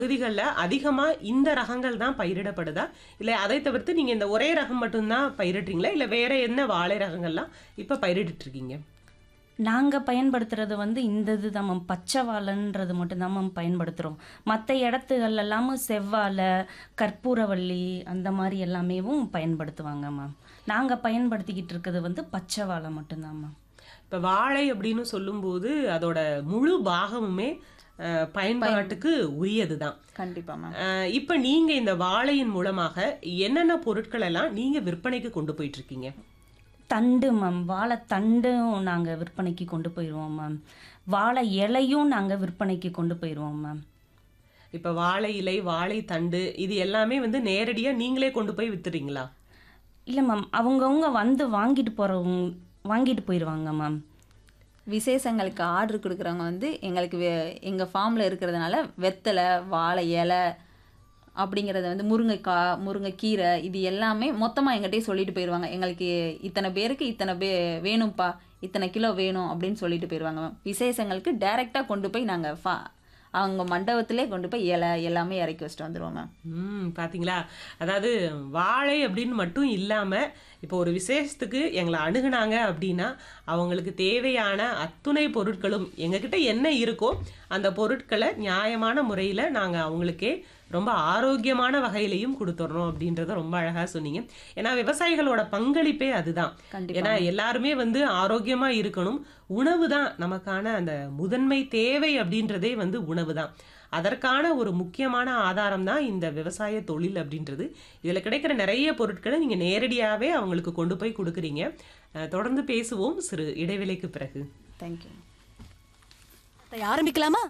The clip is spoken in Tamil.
பகுதிகள்ல அதிகமா இந்த ரகங்கள் தான் பயிரிடப்படுதா? இல்ல அதை தவிர்த்து நீங்க இந்த ஒரே ரகம் மட்டும் தான் பயிரிடுறீங்களா? இல்ல வேற என்ன வாழை ரகங்கள்லாம் இப்ப பயிரிட்டுட்டு இருக்கீங்க? நாங்க பயன்படுத்துறது வந்து இந்த இதுதான் மேம். பச்சை வாழைன்றது மட்டும் தான் மேம் பயன்படுத்துறோம். மத்த இடத்துகள்ல எல்லாமும் செவ்வாழை, கற்பூரவள்ளி அந்த மாரி எல்லாமேவும் பயன்படுத்துவாங்க மேம். நாங்க பயன்படுத்திக்கிட்டு இருக்கிறது வந்து பச்சை வாழை மட்டும் தான் மேம். இப்ப வாழை அப்படின்னு சொல்லும்போது அதோட முழு பாகமுமே அ, பயன்பாட்டுக்கு உரியதுதான். கண்டிப்பா மேம் அ, இப்ப நீங்க இந்த வாழையின் மூலமாக என்னென்ன பொருட்கள் எல்லாம் நீங்க விற்பனைக்கு கொண்டு போயிட்டு இருக்கீங்க? தண்டு மேம். வாழை தண்டும் நாங்க விற்பனைக்கு கொண்டு போயிருவோம் மேம். வாழை இலையும் நாங்க விற்பனைக்கு கொண்டு போயிருவோம் மேம். இப்ப வாழை இலை, வாழை தண்டு இது எல்லாமே வந்து நேரடியா நீங்களே கொண்டு போய் வித்துறீங்களா? இல்ல மேம். அவங்கவங்க வந்து வாங்கிட்டு போறவங்க வாங்கிட்டு போயிருவாங்க மேம். விசேஷங்களுக்கு ஆர்டர் கொடுக்குறவங்க வந்து எங்களுக்கு வே- எங்க ஃபார்ம்ல இருக்கிறதுனால வெத்தலை வாழை இலை அப்படிங்கிறத வந்து முருங்கைக்காய் முருங்கைக்கீரை இது எல்லாமே மொத்தமாக எங்கிட்டயே சொல்லிட்டு போயிடுவாங்க எங்களுக்கு இத்தனை பேருக்கு இத்தனை பே வேணும்ப்பா இத்தனை கிலோ வேணும் அப்படின்னு சொல்லிட்டு போயிடுவாங்க மேம் விசேஷங்களுக்கு டைரெக்டாக கொண்டு போய் நாங்கள் ஃபா அவங்க மண்டபத்திலே கொண்டு போய் இலை எல்லாமே இறக்கி வச்சுட்டு வந்துடுவோம் மேம் ம் பாத்தீங்களா அதாவது வாழை அப்படின்னு மட்டும் இல்லாம இப்போ ஒரு விசேஷத்துக்கு எங்களை அணுகுனாங்க அப்படின்னா அவங்களுக்கு தேவையான அத்துணை பொருட்களும் எங்ககிட்ட என்ன இருக்கோ அந்த பொருட்களை நியாயமான முறையில் நாங்கள் அவங்களுக்கே ரொம்ப ஆரோக்கியமான வகையிலையும் கொடுத்துட்றோம் அப்படின்றத ரொம்ப அழகாக சொன்னீங்க ஏன்னா விவசாயிகளோட பங்களிப்பே அதுதான் கண்டிப்பா ஏன்னா எல்லாருமே வந்து ஆரோக்கியமா இருக்கணும் உணவு தான் நமக்கான அந்த முதன்மை தேவை அப்படின்றதே வந்து உணவு தான் அதற்கான ஒரு முக்கியமான ஆதாரம் தான் இந்த விவசாய தொழில் அப்படின்றது இதில் கிடைக்கிற நிறைய பொருட்களை நீங்கள் நேரடியாகவே அவங்களுக்கு கொண்டு போய் கொடுக்குறீங்க அஹ் தொடர்ந்து பேசுவோம் சிறு இடைவேளைக்கு பிறகு தேங்க்யூ ஆரம்பிக்கலாமா